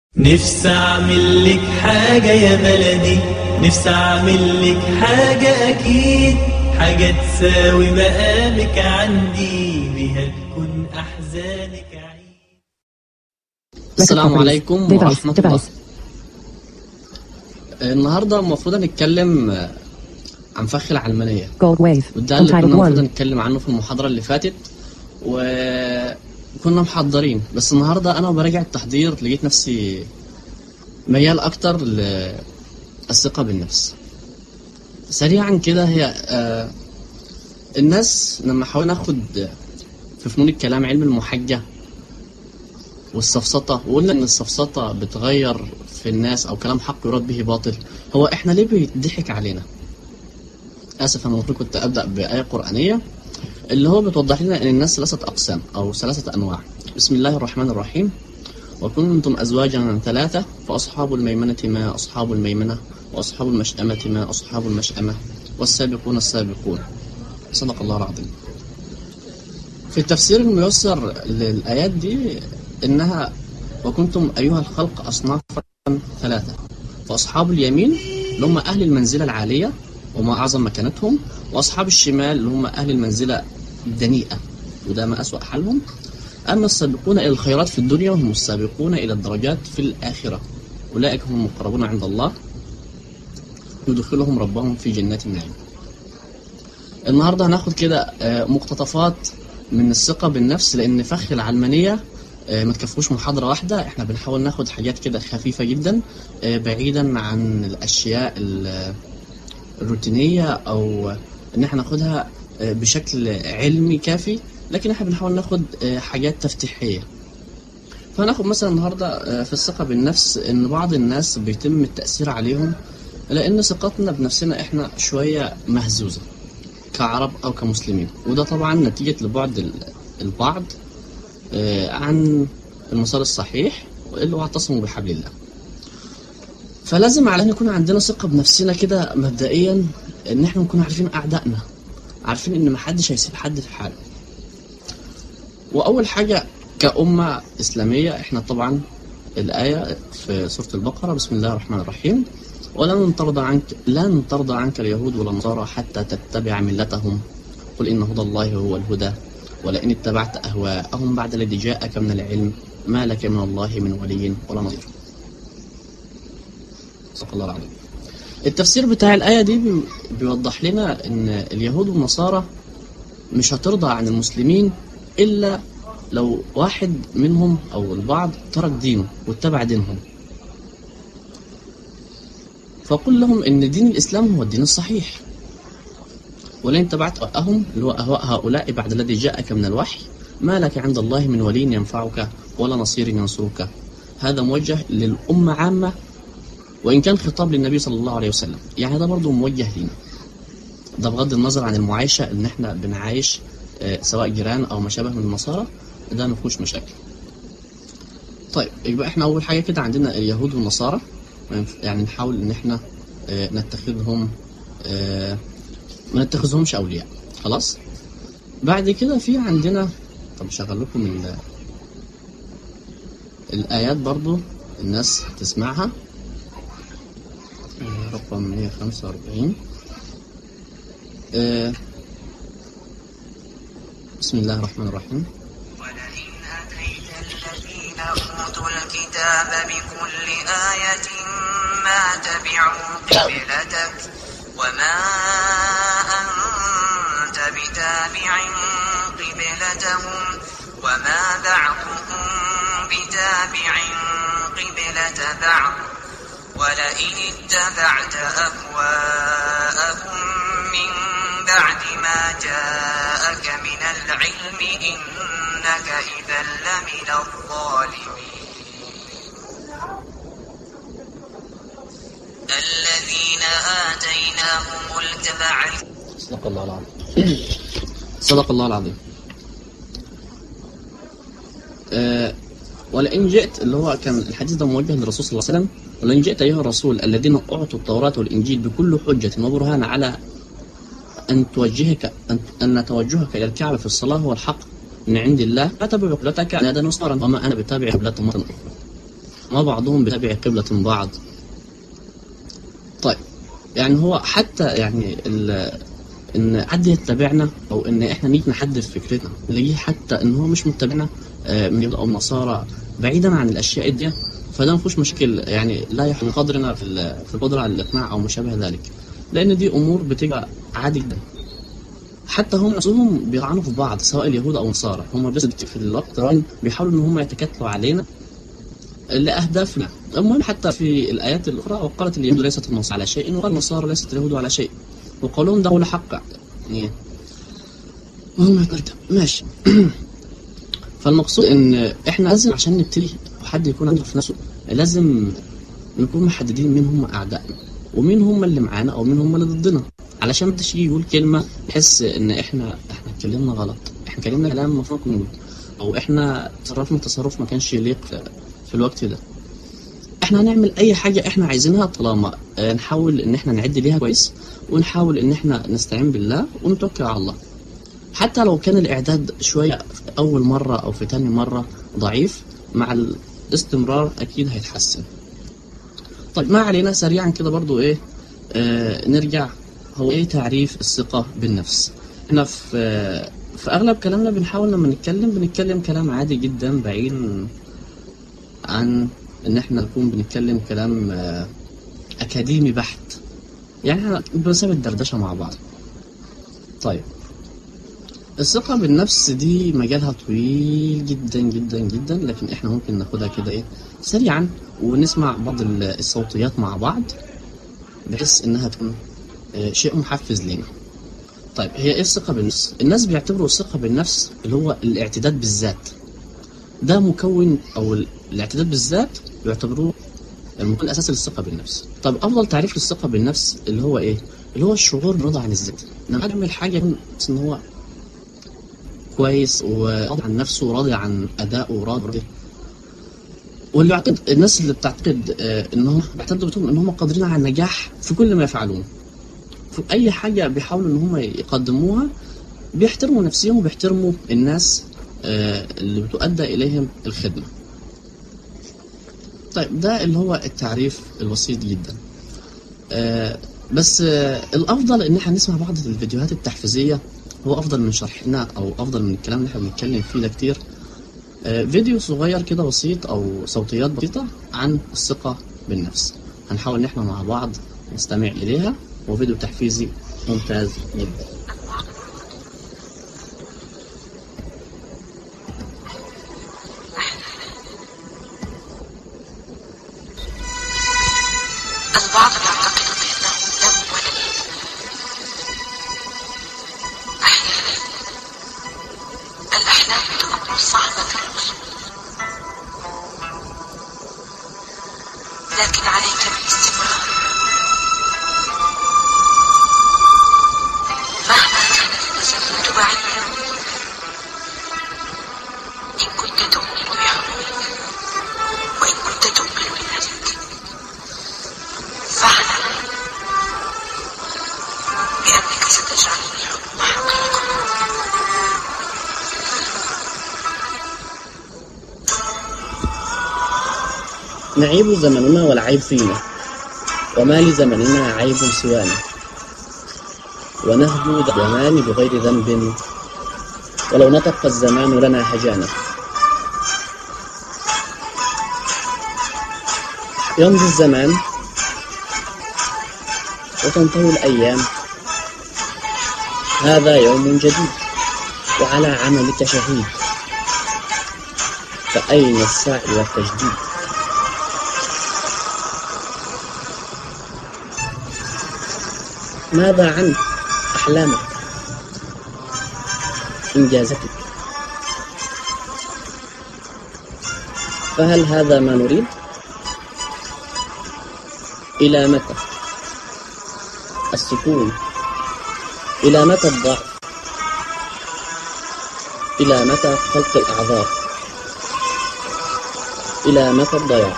نفسي اعمل لك حاجة يا بلدي نفسي اعمل لك حاجة اكيد حاجة تساوي مقامك عندي بيها تكون احزانك عيد السلام عليكم Device, ورحمة الله device. النهاردة المفروض نتكلم عن فخ العلمانية Gold wave. وده اللي كنا Untitled المفروض one. نتكلم عنه في المحاضرة اللي فاتت وكنا محضرين بس النهاردة أنا وبراجع التحضير لقيت نفسي ميال أكتر للثقة بالنفس سريعا كده هي آه، الناس لما حاولنا ناخد في فنون الكلام علم المحجة والسفسطة وقلنا إن السفسطة بتغير في الناس أو كلام حق يراد به باطل هو إحنا ليه بيضحك علينا؟ آسف أنا المفروض كنت أبدأ بآية قرآنية اللي هو بتوضح لنا إن الناس ثلاثة أقسام أو ثلاثة أنواع بسم الله الرحمن الرحيم وكنتم أزواجا ثلاثة فأصحاب الميمنة ما أصحاب الميمنة وأصحاب المشأمة ما أصحاب المشأمة والسابقون السابقون صدق الله العظيم في التفسير الميسر للآيات دي إنها وكنتم أيها الخلق أصنافا ثلاثة فأصحاب اليمين اللي هم أهل المنزلة العالية وما أعظم مكانتهم وأصحاب الشمال اللي هم أهل المنزلة الدنيئة وده ما أسوأ حالهم أما السابقون إلى الخيرات في الدنيا وهم السابقون إلى الدرجات في الآخرة أولئك هم المقربون عند الله يدخلهم ربهم في جنات النعيم النهارده هناخد كده آه، مقتطفات من الثقة بالنفس لأن فخ العلمانية آه، ما تكفوش محاضرة واحدة احنا بنحاول ناخد حاجات كده خفيفة جدا آه، بعيدا عن الأشياء ال- الروتينية أو إن احنا ناخدها آه، بشكل علمي كافي لكن احنا بنحاول ناخد آه، حاجات تفتيحية فهناخد مثلا النهارده آه، في الثقة بالنفس إن بعض الناس بيتم التأثير عليهم لأن ثقتنا بنفسنا احنا شوية مهزوزة كعرب أو كمسلمين وده طبعا نتيجة لبعد ال- البعض آه، عن المسار الصحيح اللي هو اعتصموا بحبل الله فلازم على ان يكون عندنا ثقة بنفسنا كده مبدئيا ان احنا نكون عارفين اعدائنا عارفين ان محدش هيسيب حد في حاله واول حاجة كأمة إسلامية احنا طبعا الآية في سورة البقرة بسم الله الرحمن الرحيم ولن ترضى عنك لن ترضى عنك اليهود ولا النصارى حتى تتبع ملتهم قل إن هدى الله هو الهدى ولئن اتبعت أهواءهم بعد الذي جاءك من العلم ما لك من الله من ولي ولا نصير صدق الله العظيم التفسير بتاع الآية دي بي- بيوضح لنا إن اليهود والنصارى مش هترضى عن المسلمين إلا لو واحد منهم أو البعض ترك دينه واتبع دينهم فقل لهم إن دين الإسلام هو الدين الصحيح ولئن اتبعت أهواءهم اللي هو أهواء هؤلاء بعد الذي جاءك من الوحي ما لك عند الله من ولي ينفعك ولا نصير ينصرك هذا موجه للأمة عامة وإن كان خطاب للنبي صلى الله عليه وسلم يعني ده برضه موجه لينا ده بغض النظر عن المعايشة إن إحنا بنعايش آه، سواء جيران أو ما شابه من النصارى ده ما فيهوش مشاكل طيب يبقى إحنا أول حاجة كده عندنا اليهود والنصارى ما ينف- يعني نحاول إن إحنا آه، نتخذهم آه، ما نتخذهمش أولياء خلاص بعد كده في عندنا طب أشغل لكم ال- الآيات برضو الناس تسمعها آه، رقم 145 آه، بسم الله الرحمن الرحيم ولئن أتيت الذين أوتوا الكتاب بكل آية ما تبعوا قبلتك وما أنت بتابع قبلتهم وما بعضهم بتابع قبلة بعض ولئن اتبعت أهواءهم من بعد ما جاءك من العلم إنك إذا لمن الظالمين الذين آتيناهم الكتاب صدق الله العظيم صدق الله العظيم آه ولئن جئت اللي هو كان الحديث ده موجه للرسول صلى الله عليه وسلم ولئن جئت أيها الرسول الذين أعطوا التوراة والإنجيل بكل حجة وبرهان على أن توجهك أن, أن توجهك إلى الكعبة في الصلاة هو الحق من عند الله لا تبع قبلتك نادا نصارا وما أنا بتابع قبلة مرة أخرى ما بعضهم بيتابع قبلة بعض طيب يعني هو حتى يعني ال- ان حد يتبعنا او ان احنا نيجي نحدد فكرتنا نلاقيه حتى ان هو مش متبعنا آه، من يهود او نصارى بعيدا عن الاشياء دي فده ما فيهوش مشكله يعني لا يحمل قدرنا في ال- في القدره على الاقناع او ما شابه ذلك لان دي امور بتبقى عادي جدا حتى هم نفسهم بيطعنوا في بعض سواء اليهود او النصارى هم بس في الوقت الراهن بيحاولوا ان هم يتكتلوا علينا لاهدافنا المهم حتى في الايات الاخرى وقالت اليهود ليست النصارى على شيء وقال النصارى ليست اليهود على شيء وقولهم ده هو الحق يعني المهم نرجع ماشي فالمقصود ان احنا لازم عشان نبتدي وحد يكون عنده في نفسه لازم نكون محددين مين هم اعدائنا ومين هم اللي معانا او مين هم اللي ضدنا علشان ما حدش يجي يقول كلمه يحس ان احنا احنا اتكلمنا غلط احنا اتكلمنا كلام المفروض نقول او احنا تصرفنا تصرف ما كانش يليق في, في الوقت ده احنا هنعمل اي حاجه احنا عايزينها طالما آه، نحاول ان احنا نعد ليها كويس ونحاول ان احنا نستعين بالله ونتوكل على الله حتى لو كان الاعداد شويه في اول مره او في تاني مره ضعيف مع الاستمرار اكيد هيتحسن طيب ما علينا سريعا كده برضو ايه آه نرجع هو ايه تعريف الثقه بالنفس احنا في آه في اغلب كلامنا بنحاول لما نتكلم بنتكلم كلام عادي جدا بعيد عن ان احنا نكون بنتكلم كلام آه اكاديمي بحت يعني احنا بنسبب الدردشه مع بعض طيب الثقة بالنفس دي مجالها طويل جدا جدا جدا لكن احنا ممكن ناخدها كده ايه سريعا ونسمع بعض ال- الصوتيات مع بعض بحيث انها تكون آه، شيء محفز لينا طيب هي ايه الثقة بالنفس؟ الناس بيعتبروا الثقة بالنفس اللي هو الاعتداد بالذات ده مكون او ال- الاعتداد بالذات بيعتبروه المكون الاساسي للثقة بالنفس طب افضل تعريف للثقة بالنفس اللي هو ايه؟ اللي هو الشعور بالرضا عن الذات لما اعمل حاجة يكون ان هو كويس وراضي عن نفسه وراضي عن ادائه وراضي واللي يعتقد الناس اللي بتعتقد آه، انهم بيعتقدوا بتهم ان هم قادرين على النجاح في كل ما يفعلون في اي حاجه بيحاولوا ان هم يقدموها بيحترموا نفسهم وبيحترموا الناس آه، اللي بتؤدى اليهم الخدمه طيب ده اللي هو التعريف البسيط جدا آه، بس آه، الافضل ان احنا نسمع بعض الفيديوهات التحفيزيه هو افضل من شرحنا او افضل من الكلام اللي احنا بنتكلم فيه ده كتير آه، فيديو صغير كده بسيط او صوتيات بسيطه عن الثقه بالنفس هنحاول ان احنا مع بعض نستمع اليها وفيديو تحفيزي ممتاز جدا البعض يعتقد بأنه لم ولد أحيانا الأحلام تكون صعبة الوصول لكن عليك بالاستمرار مهما كانت المسافة بعيدة إن كنت تؤمن بحلولك وإن كنت تؤمن بذلك فاعلم بأنك ستجعل الحلم حقيقة نعيب زمننا والعيب فينا وما لزمننا عيب سوانا ونهجو الزمان بغير ذنب ولو نطق الزمان لنا هجانا يمضي الزمان وتنتهي الأيام هذا يوم جديد وعلى عملك شهيد فأين السعي والتجديد ماذا عن أحلامك إنجازاتك فهل هذا ما نريد إلى متى السكون إلى متى الضعف إلى متى خلق الأعذار إلى متى الضياع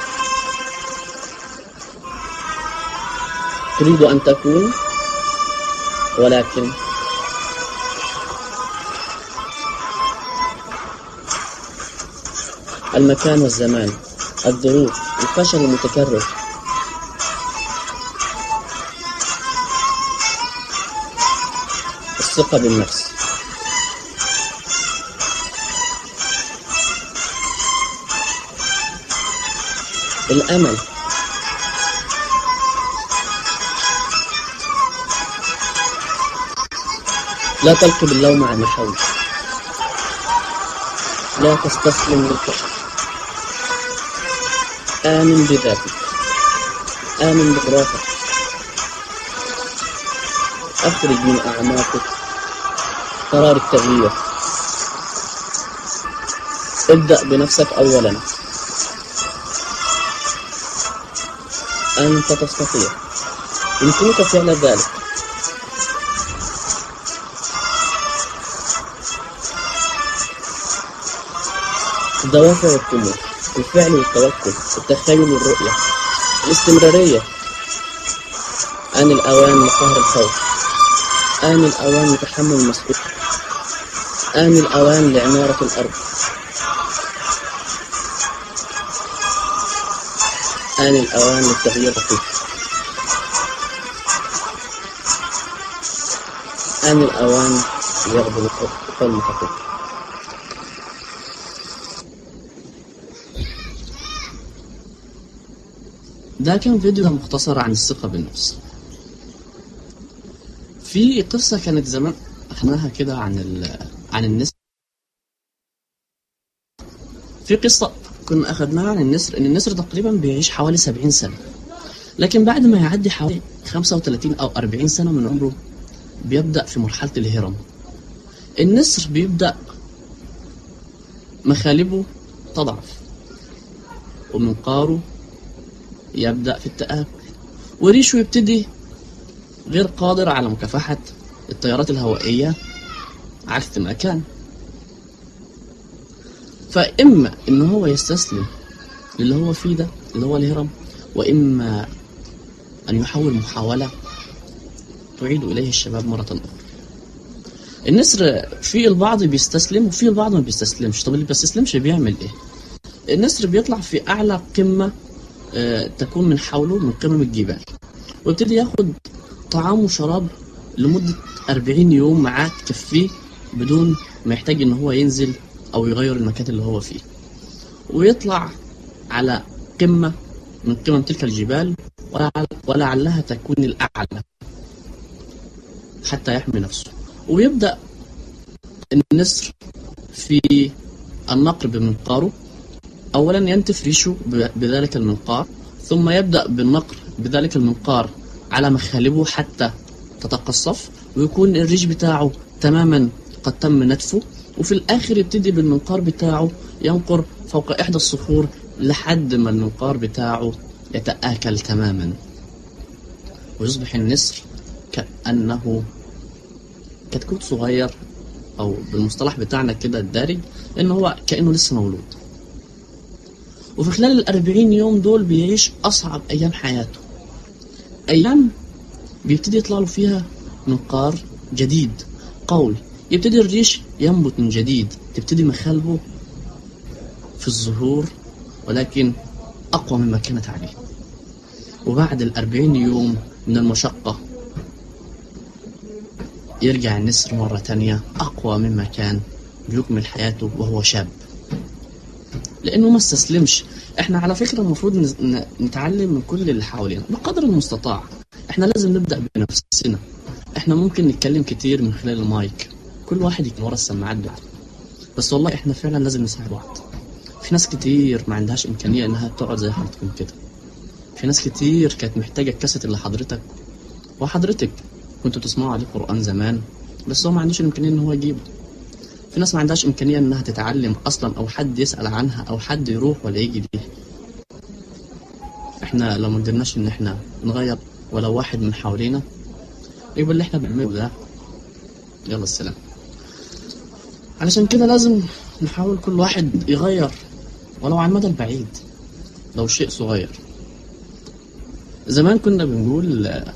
تريد أن تكون ولكن المكان والزمان الظروف الفشل المتكرر الثقة بالنفس الأمل لا تلقي اللوم عن الحول لا تستسلم للفشل آمن بذاتك آمن بقدراتك أخرج من أعماقك قرار التغيير ابدأ بنفسك أولا أنت تستطيع يمكنك فعل ذلك الدوافع والطموح الفعل والتوكل التخيل والرؤية الاستمرارية آن الأوان لقهر الخوف آن الأوان لتحمل المسؤولية آن الأوان لعمارة الأرض آن الأوان للتغيير الدقيق آن الأوان ليغضب الخطة المحقق ده كان فيديو مختصر عن الثقة بالنفس في قصة كانت زمان أخذناها كده عن ال... عن النسر في قصة كنا أخذناها عن النسر إن النسر تقريبا بيعيش حوالي 70 سنة لكن بعد ما يعدي حوالي 35 أو 40 سنة من عمره بيبدأ في مرحلة الهرم النسر بيبدأ مخالبه تضعف ومنقاره يبدأ في التآكل وريشه يبتدي غير قادر على مكافحة التيارات الهوائية عكس ما كان فإما إن هو يستسلم للي هو فيه ده اللي هو الهرم وإما أن يحاول محاولة تعيد إليه الشباب مرة أخرى النسر في البعض بيستسلم وفي البعض ما بيستسلمش طب اللي بيستسلمش بيعمل ايه النسر بيطلع في اعلى قمة آه، تكون من حوله من قمم الجبال ويبتدي ياخد طعام وشراب لمدة 40 يوم معاه تكفيه بدون ما يحتاج ان هو ينزل او يغير المكان اللي هو فيه ويطلع على قمة من قمم تلك الجبال ولعل- ولعلها تكون الأعلى حتى يحمي نفسه ويبدأ النسر في النقر بمنقاره أولا ينتف ريشه ب- بذلك المنقار ثم يبدأ بالنقر بذلك المنقار على مخالبه حتى تتقصف ويكون الريش بتاعه تماما قد تم نتفه وفي الآخر يبتدي بالمنقار بتاعه ينقر فوق إحدى الصخور لحد ما المنقار بتاعه يتآكل تماما ويصبح النسر كأنه كتكوت صغير أو بالمصطلح بتاعنا كده الدارج إن هو كأنه لسه مولود وفي خلال الأربعين يوم دول بيعيش أصعب أيام حياته أيام بيبتدي يطلع له فيها منقار جديد قوي يبتدي الريش ينبت من جديد تبتدي مخالبه في الظهور ولكن أقوى مما كانت عليه وبعد الأربعين يوم من المشقة يرجع النسر مرة تانية أقوى مما كان بيكمل حياته وهو شاب لأنه ما استسلمش احنا على فكرة المفروض نز- ن- نتعلم من كل اللي حوالينا بقدر المستطاع احنا لازم نبدأ بنفسنا احنا ممكن نتكلم كتير من خلال المايك كل واحد يكون ورا السماعات بتاعته بس والله احنا فعلا لازم نساعد بعض في ناس كتير ما عندهاش إمكانية إنها تقعد زي حضرتكم كده في ناس كتير كانت محتاجة الكاسيت اللي حضرتك وحضرتك كنتوا تسمعوا عليه قرآن زمان بس هو ما عندوش الإمكانية إن هو يجيبه في ناس ما عندهاش إمكانية إنها تتعلم أصلا أو حد يسأل عنها أو حد يروح ولا يجي ليه إحنا لو ما قدرناش إن إحنا نغير ولو واحد من حوالينا يبقى اللي إحنا بنعمله ده يلا السلام علشان كده لازم نحاول كل واحد يغير ولو على المدى البعيد لو شيء صغير زمان كنا بنقول آه،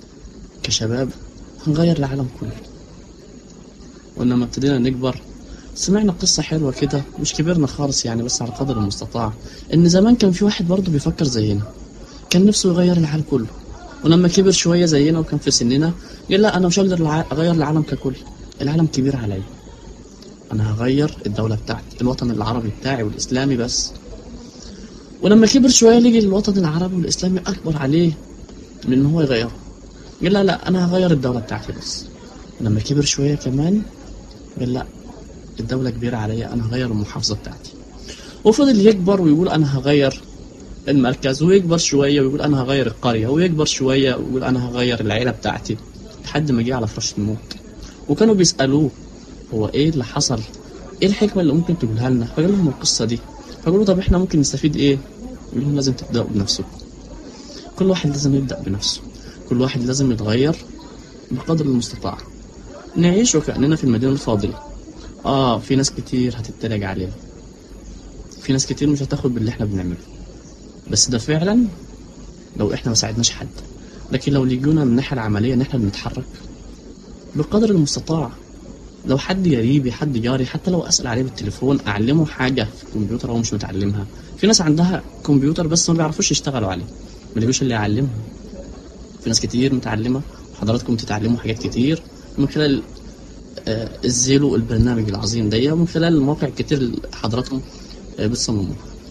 كشباب هنغير العالم كله ولما ابتدينا نكبر سمعنا قصة حلوة كده مش كبرنا خالص يعني بس على قدر المستطاع إن زمان كان في واحد برضه بيفكر زينا كان نفسه يغير العالم كله ولما كبر شوية زينا وكان في سننا قال لا أنا مش هقدر الع- أغير العالم ككل العالم كبير عليا أنا هغير الدولة بتاعتي الوطن العربي بتاعي والإسلامي بس ولما كبر شوية لقي الوطن العربي والإسلامي أكبر عليه من إن هو يغيره قال لا لا أنا هغير الدولة بتاعتي بس لما كبر شوية كمان قال لا الدولة كبيرة عليا أنا هغير المحافظة بتاعتي وفضل يكبر ويقول أنا هغير المركز ويكبر شوية ويقول أنا هغير القرية ويكبر شوية ويقول أنا هغير العيلة بتاعتي لحد ما جه على فراش الموت وكانوا بيسألوه هو إيه اللي حصل؟ إيه الحكمة اللي ممكن تقولها لنا؟ فقال لهم القصة دي فقالوا طب إحنا ممكن نستفيد إيه؟ يقول لهم لازم تبدأوا بنفسكم كل واحد لازم يبدأ بنفسه كل واحد لازم يتغير بقدر المستطاع نعيش وكأننا في المدينة الفاضلة آه في ناس كتير هتتريق علينا في ناس كتير مش هتاخد باللي احنا بنعمله بس ده فعلا لو احنا ما ساعدناش حد لكن لو لجونا من الناحية العملية ان احنا بنتحرك بقدر المستطاع لو حد قريبي حد جاري حتى لو اسال عليه بالتليفون اعلمه حاجه في الكمبيوتر هو مش متعلمها في ناس عندها كمبيوتر بس ما بيعرفوش يشتغلوا عليه ما لقوش اللي يعلمهم في ناس كتير متعلمه وحضراتكم تتعلموا حاجات كتير من خلال آه، الزيلو البرنامج العظيم ده ومن خلال المواقع كتير اللي حضراتكم آه، بتصمموها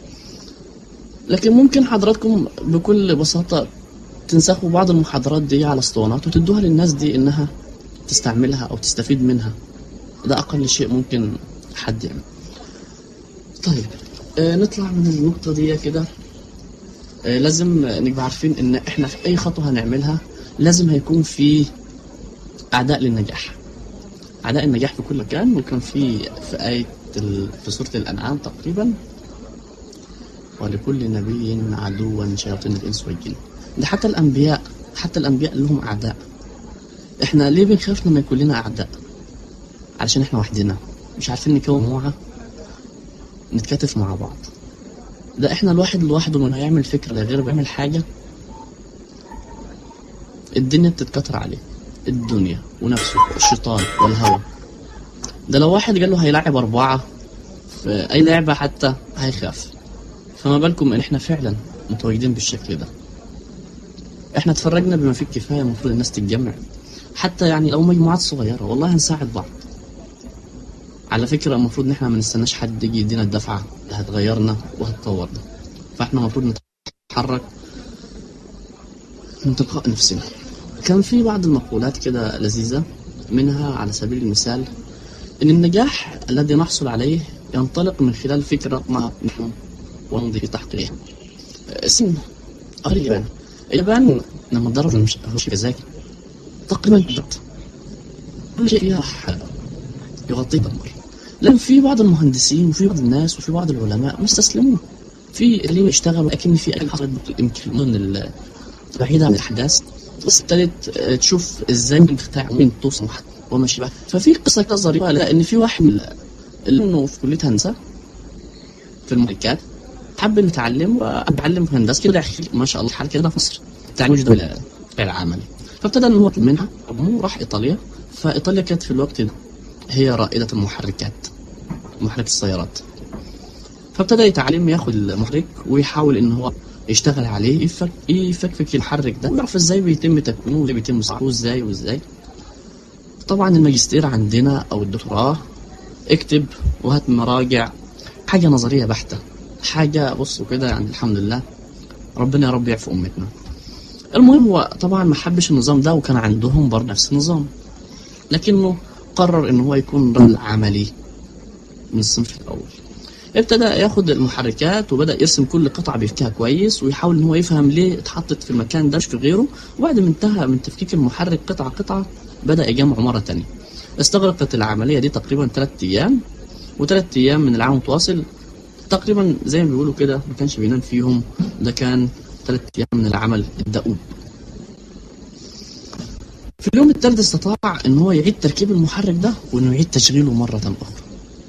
لكن ممكن حضراتكم بكل بساطة تنسخوا بعض المحاضرات دي على اسطوانات وتدوها للناس دي انها تستعملها او تستفيد منها ده اقل شيء ممكن حد يعمل طيب آه نطلع من النقطة دي كده آه لازم نبقى عارفين ان احنا في اي خطوة هنعملها لازم هيكون في اعداء للنجاح اعداء النجاح في كل مكان وكان في في آية ال- في سورة الانعام تقريبا ولكل نبي عدوا شياطين الانس والجن ده حتى الانبياء حتى الانبياء لهم اعداء احنا ليه بنخاف لما يكون لنا اعداء علشان احنا وحدنا مش عارفين نكون مجموعه نتكاتف مع بعض ده احنا الواحد لوحده من هيعمل فكره غير بيعمل حاجه الدنيا بتتكتر عليه الدنيا ونفسه والشيطان والهوى ده لو واحد قال له هيلاعب أربعة في أي لعبة حتى هيخاف فما بالكم إن إحنا فعلا متواجدين بالشكل ده إحنا اتفرجنا بما فيه الكفاية المفروض الناس تتجمع حتى يعني لو مجموعات صغيرة والله هنساعد بعض على فكرة المفروض إن إحنا ما نستناش حد يجي يدينا الدفعة اللي هتغيرنا وهتطورنا فإحنا المفروض نتحرك من تلقاء نفسنا كان في بعض المقولات كده لذيذة منها على سبيل المثال إن النجاح الذي نحصل عليه ينطلق من خلال فكرة ما نحن ونمضي في تحقيقها اسم أهل اليابان اليابان لما تدرب مش هو شيء ذكي تقريبا بالضبط كل شيء فيها ح- يغطيه دمر لكن في بعض المهندسين وفي بعض الناس وفي بعض العلماء مستسلمون في اللي يشتغلوا لكن في أي حصلت يمكن من ال- بعيدة عن الأحداث بس ابتدت آه، تشوف ازاي ممكن تخترع ممكن توصل لحد وما شابه ففي قصه كده ظريفه لان في واحد من اللي انه في كليه هندسه في المحركات حب انه يتعلم واتعلم هندسه كده ما شاء الله حال كده في مصر تعلم وجده العملي فابتدى انه هو يطلب منها ابوه راح ايطاليا فايطاليا كانت في الوقت ده هي رائده المحركات محرك السيارات فابتدى يتعلم ياخد المحرك ويحاول ان هو يشتغل عليه يفك يفكفك المحرك ده ويعرف ازاي بيتم تكوينه وازاي بيتم صناعته ازاي وازاي طبعا الماجستير عندنا او الدكتوراه اكتب وهات مراجع حاجه نظريه بحته حاجه بصوا كده يعني الحمد لله ربنا يا رب يعفو امتنا المهم هو طبعا ما حبش النظام ده وكان عندهم برضه نفس النظام لكنه قرر ان هو يكون رجل عملي من الصنف الاول ابتدى ياخد المحركات وبدا يرسم كل قطعه بيفكها كويس ويحاول ان هو يفهم ليه اتحطت في المكان ده مش في غيره وبعد ما انتهى من تفكيك المحرك قطعه قطعه بدا يجمع مره تانية استغرقت العمليه دي تقريبا ثلاث ايام وثلاث ايام من العام متواصل تقريبا زي ما بيقولوا كده ما كانش بينام فيهم ده كان ثلاث ايام من العمل الدؤوب في اليوم الثالث استطاع ان هو يعيد تركيب المحرك ده وانه يعيد تشغيله مره اخرى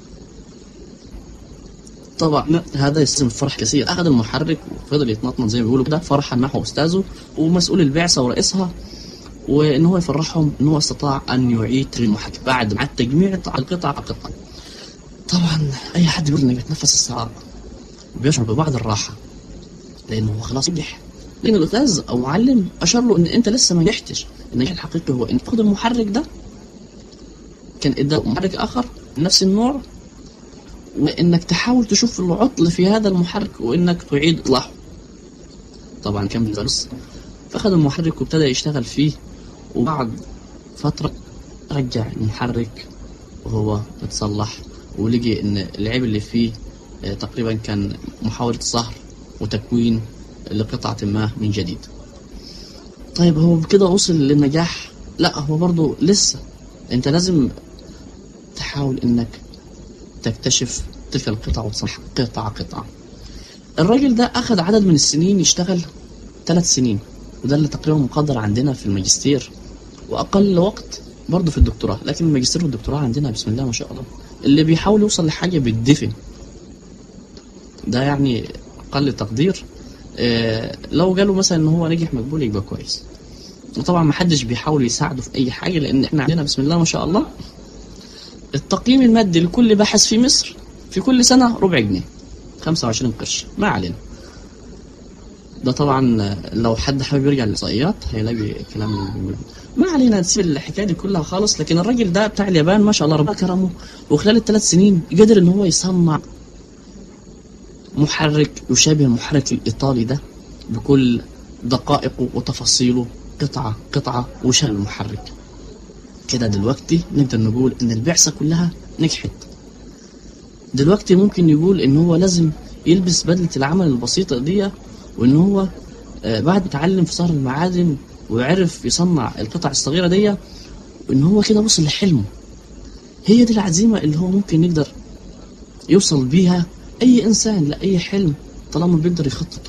طبعا هذا يستلزم فرح كثير اخذ المحرك وفضل يتنطط زي ما بيقولوا كده فرحا نحو استاذه ومسؤول البعثه ورئيسها وان هو يفرحهم ان هو استطاع ان يعيد تركيب المحرك بعد مع تجميع القطع قطعه طبعا اي حد بيقول انه بيتنفس الصعاب بيشعر ببعض الراحه لانه هو خلاص نجح لان الاستاذ او معلم اشار له ان انت لسه ما نجحتش النجاح الحقيقي هو انك تاخد المحرك ده كان ادى محرك اخر نفس النوع وانك تحاول تشوف العطل في هذا المحرك وانك تعيد اصلاحه طبعا كان بالنسبه فاخذ المحرك وابتدى يشتغل فيه وبعد فتره رجع المحرك وهو متصلح ولقي ان العيب اللي فيه آه، تقريبا كان محاولة صهر وتكوين لقطعة ما من جديد طيب هو بكده وصل للنجاح لا هو برضه لسه انت لازم تحاول انك تكتشف تلك القطع وتصلح قطعة قطعة الراجل ده اخذ عدد من السنين يشتغل ثلاث سنين وده اللي تقريبا مقدر عندنا في الماجستير واقل وقت برضه في الدكتوراه لكن الماجستير والدكتوراه عندنا بسم الله ما شاء الله اللي بيحاول يوصل لحاجه بالدفن ده يعني اقل تقدير آه، لو جاله مثلا ان هو نجح مقبول يبقى كويس وطبعا ما حدش بيحاول يساعده في اي حاجه لان احنا عندنا بسم الله ما شاء الله التقييم المادي لكل باحث في مصر في كل سنه ربع جنيه 25 قرش ما علينا ده طبعا لو حد حابب يرجع للاحصائيات هيلاقي كلام اللي بيقوله. ما علينا نسيب الحكايه دي كلها خالص لكن الراجل ده بتاع اليابان ما شاء الله ربنا كرمه وخلال الثلاث سنين قدر ان هو يصنع محرك يشابه المحرك الايطالي ده بكل دقائقه وتفاصيله قطعه قطعه وشال المحرك كده دلوقتي نقدر نقول ان البعثه كلها نجحت دلوقتي ممكن يقول ان هو لازم يلبس بدله العمل البسيطه دي وان هو آه، بعد ما اتعلم في صهر المعادن وعرف يصنع القطع الصغيره دي وان هو كده وصل لحلمه هي دي العزيمه اللي هو ممكن يقدر يوصل بيها اي انسان لاي حلم طالما بيقدر يخطط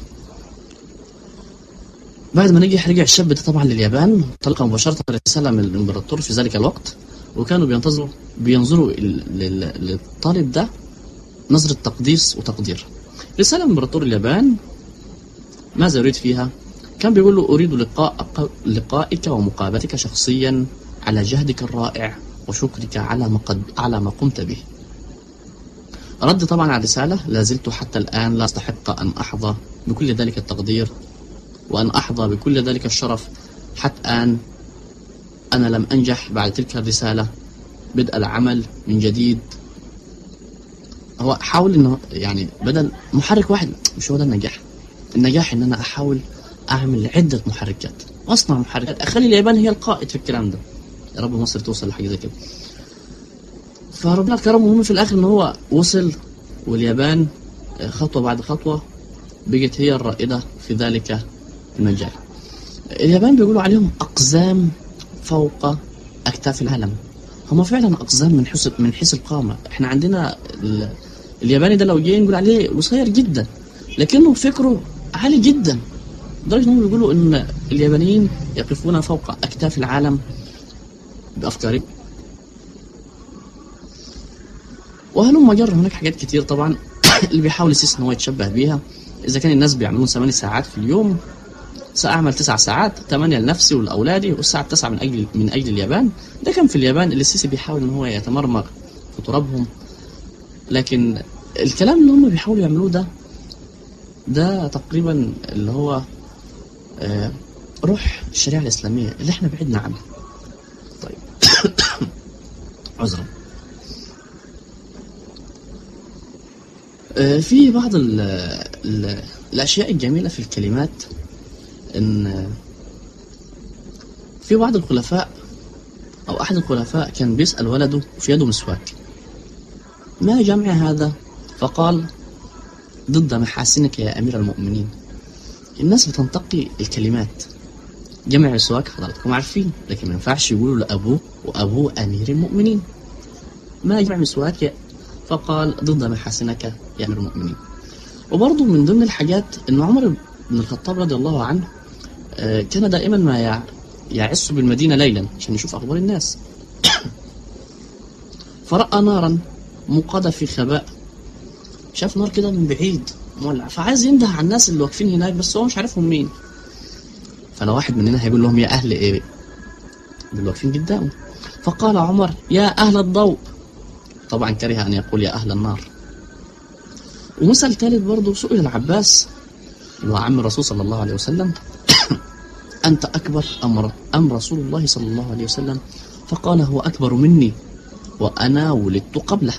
بعد ما نجح رجع الشاب ده طبعا لليابان تلقى مباشره رساله من الامبراطور في ذلك الوقت وكانوا بينتظروا بينظروا ال- لل- للطالب ده نظره تقديس وتقدير رساله من امبراطور اليابان ماذا يريد فيها؟ كان بيقول له أريد لقاء لقائك ومقابلتك شخصيا على جهدك الرائع وشكرك على ما قد على ما قمت به. رد طبعا على الرسالة لا زلت حتى الآن لا أستحق أن أحظى بكل ذلك التقدير وأن أحظى بكل ذلك الشرف حتى الآن أنا لم أنجح بعد تلك الرسالة بدء العمل من جديد هو حاول انه يعني بدل محرك واحد مش هو ده النجاح النجاح ان انا احاول اعمل عده محركات واصنع محركات اخلي اليابان هي القائد في الكلام ده يا رب مصر توصل لحاجه زي كده فربنا كرمه المهم في الاخر ان هو وصل واليابان خطوه بعد خطوه بقت هي الرائده في ذلك المجال اليابان بيقولوا عليهم اقزام فوق اكتاف العالم هم فعلا اقزام من حيث من حيث القامه احنا عندنا ال... الياباني ده لو جه نقول عليه قصير جدا لكنه فكره عالي جدا لدرجه انهم بيقولوا ان اليابانيين يقفون فوق اكتاف العالم بافكارهم وهلم جر هناك حاجات كتير طبعا اللي بيحاول يسيس ان هو يتشبه بيها اذا كان الناس بيعملون ثماني ساعات في اليوم سأعمل تسع ساعات ثمانية لنفسي ولأولادي والساعة تسعة من أجل من أجل اليابان ده كان في اليابان اللي السيسي بيحاول إن هو يتمرمغ في ترابهم لكن الكلام اللي هم بيحاولوا يعملوه ده ده تقريبا اللي هو آه، روح الشريعة الإسلامية اللي احنا بعدنا عنها طيب عذرا آه، في بعض ال ال الأشياء الجميلة في الكلمات إن في بعض الخلفاء أو أحد الخلفاء كان بيسأل ولده وفي يده مسواك ما جمع هذا فقال ضد محاسنك يا أمير المؤمنين الناس بتنتقي الكلمات جمع مسواك حضراتكم عارفين لكن ما ينفعش يقولوا لأبوه وأبوه أمير المؤمنين ما جمع مسواك يا- فقال ضد محاسنك يا أمير المؤمنين وبرضه من ضمن الحاجات ان عمر بن الخطاب رضي الله عنه آه، كان دائما ما يع- يعس بالمدينه ليلا عشان يشوف اخبار الناس فراى نارا موقده في خباء شاف نار كده من بعيد مولع فعايز ينده على الناس اللي واقفين هناك بس هو مش عارفهم مين فلو واحد مننا هيقول لهم يا اهل ايه اللي واقفين قدامه فقال عمر يا اهل الضوء طبعا كره أن يقول يا أهل النار ومثل ثالث برضه سئل العباس اللي هو عم الرسول صلى الله عليه وسلم أنت أكبر أم أم رسول الله صلى الله عليه وسلم فقال هو أكبر مني وأنا ولدت قبله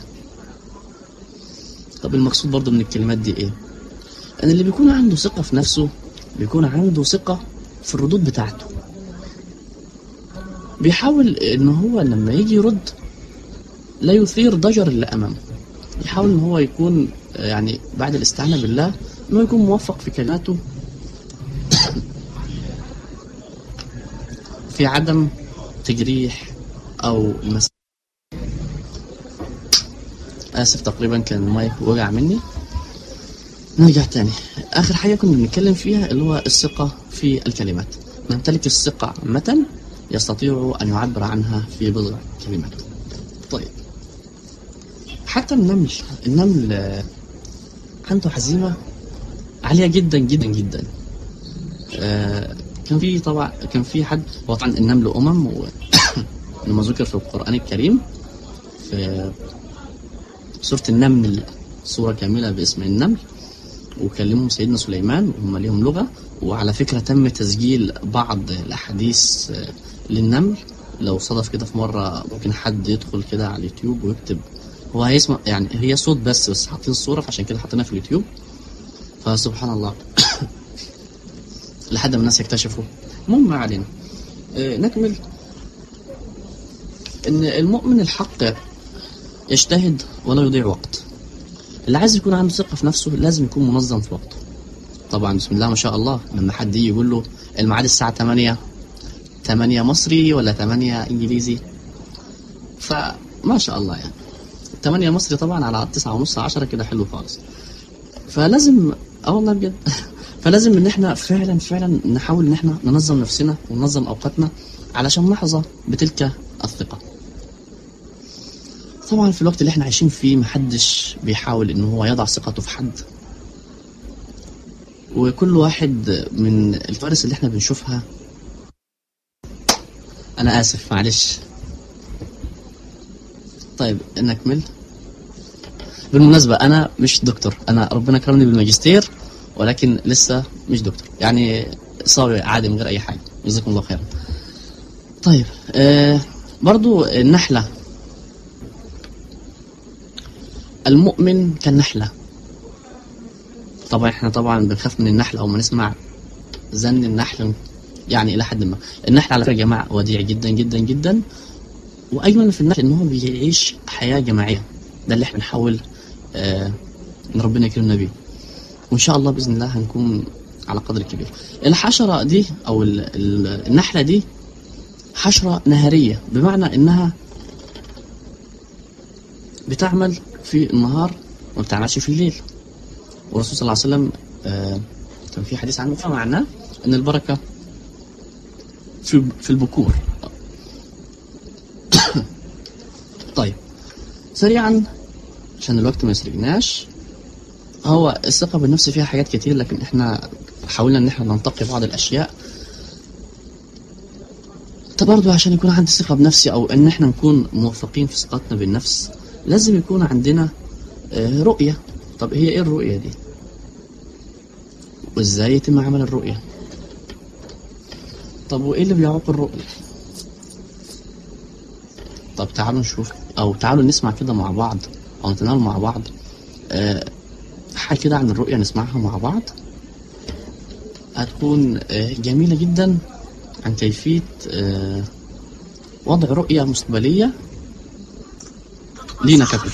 طب المقصود برضه من الكلمات دي إيه؟ أن اللي بيكون عنده ثقة في نفسه بيكون عنده ثقة في الردود بتاعته بيحاول ان هو لما يجي يرد لا يثير ضجر اللي امامه يحاول ان هو يكون آه، يعني بعد الاستعانه بالله انه يكون موفق في كلماته في عدم تجريح او مس... اسف تقريبا كان المايك وجع مني نرجع تاني اخر حاجه كنا بنتكلم فيها اللي هو الثقه في الكلمات نمتلك الثقه عامه يستطيع ان يعبر عنها في بضع كلمات طيب حتى النمل النمل آه، عنده حزيمه عاليه جدا جدا جدا آه، كان في طبعا كان في حد هو طبعا النمل امم و لما ذكر في القران الكريم في سوره النمل سوره كامله باسم النمل وكلمهم سيدنا سليمان وهم ليهم لغة وعلى فكرة تم تسجيل بعض الأحاديث آه، للنمل لو صدف كده في مرة ممكن حد يدخل كده على اليوتيوب ويكتب هو هيسمع يعني هي صوت بس بس حاطين الصورة فعشان كده حاطينها في اليوتيوب فسبحان الله لحد ما الناس يكتشفوا المهم ما علينا آه، نكمل ان المؤمن الحق يجتهد ولا يضيع وقت اللي عايز يكون عنده ثقة في نفسه لازم يكون منظم في وقته طبعا بسم الله ما شاء الله لما حد يجي يقول له الميعاد الساعة 8 8 مصري ولا 8 انجليزي فما شاء الله يعني 8 مصري طبعا على 9 ونص 10 كده حلو خالص فلازم اه والله بجد فلازم ان احنا فعلا فعلا نحاول ان احنا ننظم نفسنا وننظم اوقاتنا علشان نحظى بتلك الثقه طبعا في الوقت اللي احنا عايشين فيه محدش بيحاول ان هو يضع ثقته في حد وكل واحد من الكوارث اللي احنا بنشوفها انا اسف معلش طيب نكمل بالمناسبة أنا مش دكتور أنا ربنا كرمني بالماجستير ولكن لسه مش دكتور يعني صاوي عادي من غير أي حاجة جزاكم الله خيرا طيب آه برضو النحلة المؤمن كالنحلة طبعا احنا طبعا بنخاف من النحل او ما نسمع زن النحل يعني الى حد ما النحل على فكره يا جماعه وديع جدا جدا جدا واجمل في النحل ان هو بيعيش حياه جماعيه ده اللي احنا بنحاول آه ان ربنا يكرمنا بيه وان شاء الله باذن الله هنكون على قدر كبير الحشره دي او ال- ال- النحله دي حشره نهاريه بمعنى انها بتعمل في النهار وما بتعملش في الليل والرسول صلى الله عليه وسلم آه، كان في حديث عنه فمعناه ان البركه في في البكور طيب سريعا عشان الوقت ما يسرقناش هو الثقة بالنفس فيها حاجات كتير لكن احنا حاولنا ان احنا ننتقي بعض الاشياء طب برضه عشان يكون عندي ثقة بنفسي او ان احنا نكون موفقين في ثقتنا بالنفس لازم يكون عندنا آه، رؤية طب هي ايه الرؤية دي وازاي يتم عمل الرؤية طب وايه اللي بيعوق الرؤية طب تعالوا نشوف او تعالوا نسمع كده مع بعض او نتناول مع بعض آه، حاجة كده عن الرؤية نسمعها مع بعض هتكون آه، جميلة جدا عن كيفية آه، وضع رؤية مستقبلية لينا ككل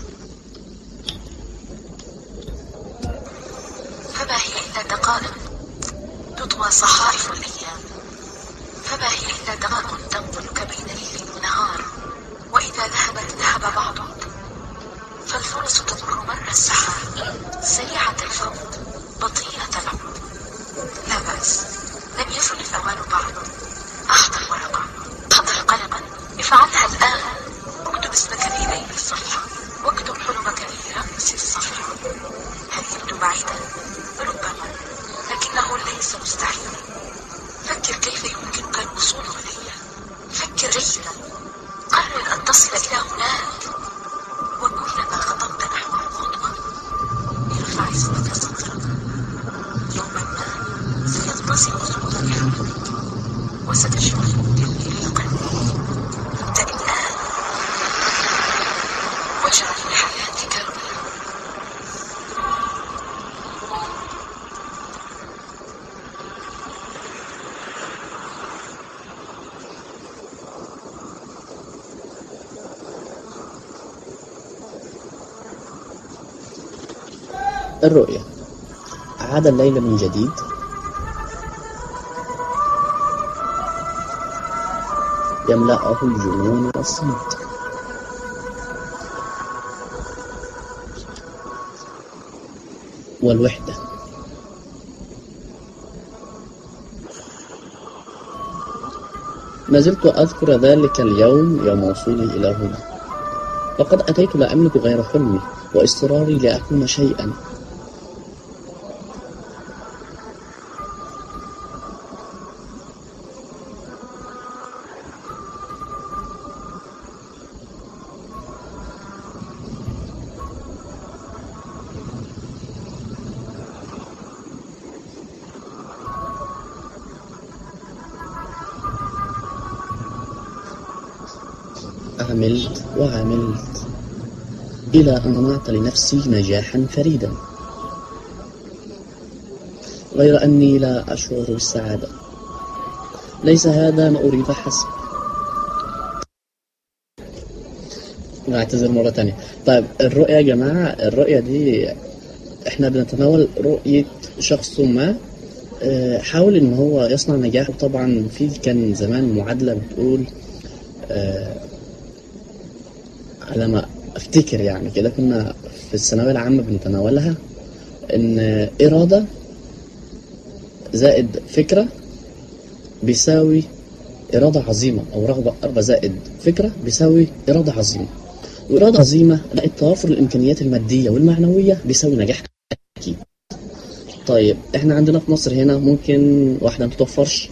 فما هي إلا دقائق تطوى صحائف الأيام فما هي إلا دقائق تنقلك بين ليل ونهار وإذا ذهبت ذهب بعضك فالفرص تمر مر السحاب سريعة الفوت بطيئة العود لا بأس لم يصل الأوان بعد أحضر ورقة حضر قلما افعلها الآن اكتب اسمك في بين الصفحة واكتب حلمك في رأس الصفحة هل يبدو بعيدا؟ ربما لكنه ليس مستحيلا فكر كيف يمكنك الوصول إليه فكر جيدا قرر أن تصل إلى هناك سيوصل ضريحا وستشوف بالليل قلبي ابدأ الآن واجعل الحياة كرما الرؤية عاد الليل من جديد يملأه الجنون والصمت والوحدة ما زلت أذكر ذلك اليوم يوم وصولي إلى هنا لقد أتيت لا أملك غير حلمي وإصراري لأكون شيئا عملت وعملت إلى أن صنعت لنفسي نجاحا فريدا غير أني لا أشعر بالسعادة ليس هذا ما أريد فحسب أعتذر مرة تانية طيب الرؤية يا جماعة الرؤية دي احنا بنتناول رؤية شخص ما آه، حاول ان هو يصنع نجاح طبعا في كان زمان معادلة بتقول آه، على ما افتكر يعني كده كنا في الثانويه العامه بنتناولها ان اراده زائد فكره بيساوي اراده عظيمه او رغبه رغبه زائد فكره بيساوي اراده عظيمه واراده عظيمه لقيت توافر الامكانيات الماديه والمعنويه بيساوي نجاح اكيد طيب احنا عندنا في مصر هنا ممكن واحده ما تتوفرش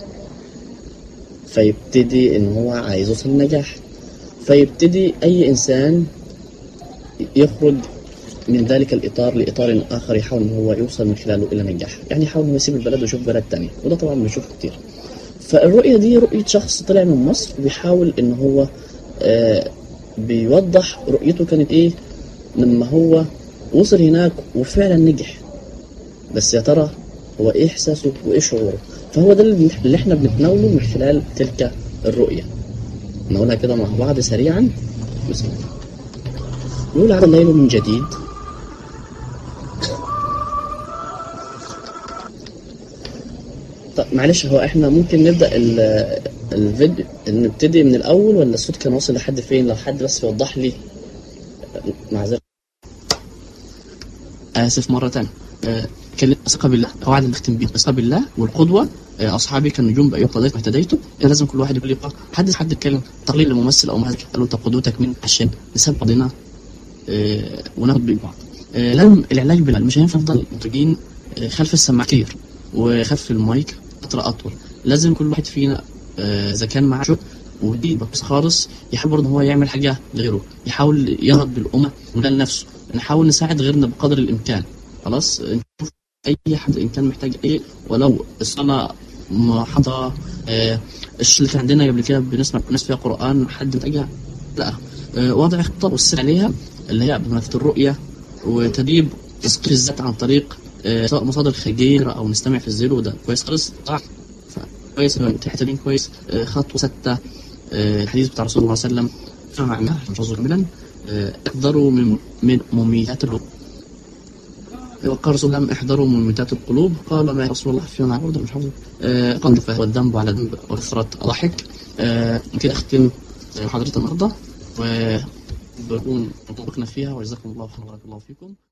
فيبتدي ان هو عايز يوصل للنجاح فيبتدي أي إنسان يخرج من ذلك الإطار لإطار آخر يحاول إن هو يوصل من خلاله إلى نجاح يعني يحاول إنه يسيب البلد ويشوف بلد تاني وده طبعا بنشوفه كتير فالرؤية دي رؤية شخص طلع من مصر وبيحاول إن هو آه بيوضح رؤيته كانت إيه لما هو وصل هناك وفعلا نجح بس يا ترى هو إيه إحساسه وإيه شعوره فهو ده اللي اللي إحنا بنتناوله من خلال تلك الرؤية نقولها كده مع بعض سريعا بسم الله نقول عاد الليل من جديد طب معلش هو احنا ممكن نبدا ال- الفيديو نبتدي من الاول ولا الصوت كان واصل لحد فين لو حد بس يوضح لي معذره اسف مره تانية آه، كلمة الثقة بالله قواعد اللي نختم بيها الثقة بالله والقدوة آه، أصحابي كالنجوم بأي قضية ما اهتديتم يعني لازم كل واحد يقول لي حد حد يتكلم تقليل لممثل أو مهزك قال له طب قدوتك مين عشان نساب بعضنا آه، وناخد بين بعض آه، لازم العلاج بالله مش هينفع نفضل منتجين آه، خلف السماعة كتير وخلف المايك فترة أطول لازم كل واحد فينا آه، إذا كان معاه شغل ودي بس خالص يحاول برضه هو يعمل حاجة لغيره يحاول يرد بالأمة وده لنفسه نحاول نساعد غيرنا بقدر الإمكان خلاص نشوف اي حد ان كان محتاج اي ولو الصلاه محاضره آه الش اللي كان عندنا قبل كده بنسمع ناس فيها قران حد محتاجها لا آه وضع خطه والسر عليها اللي هي بمثل الرؤيه وتدريب تسقيط الذات عن طريق آه سواء مصادر خارجيه او نستمع في الزيرو ده كويس خالص صح كويس تحتاجين كويس آه خطوه سته آه الحديث بتاع رسول الله صلى الله عليه وسلم فيما معناه رجل كاملا آه احذروا من من مميتات الرؤيه وقال رسول الله احذروا من مميتات القلوب قال ما يا رسول الله فيما معبود مش حافظ آه قال والذنب على ذنب وكثرة ضحك آه كده اختم محاضرة النهارده وبكون وفقنا فيها وجزاكم الله خيرا وبارك الله فيكم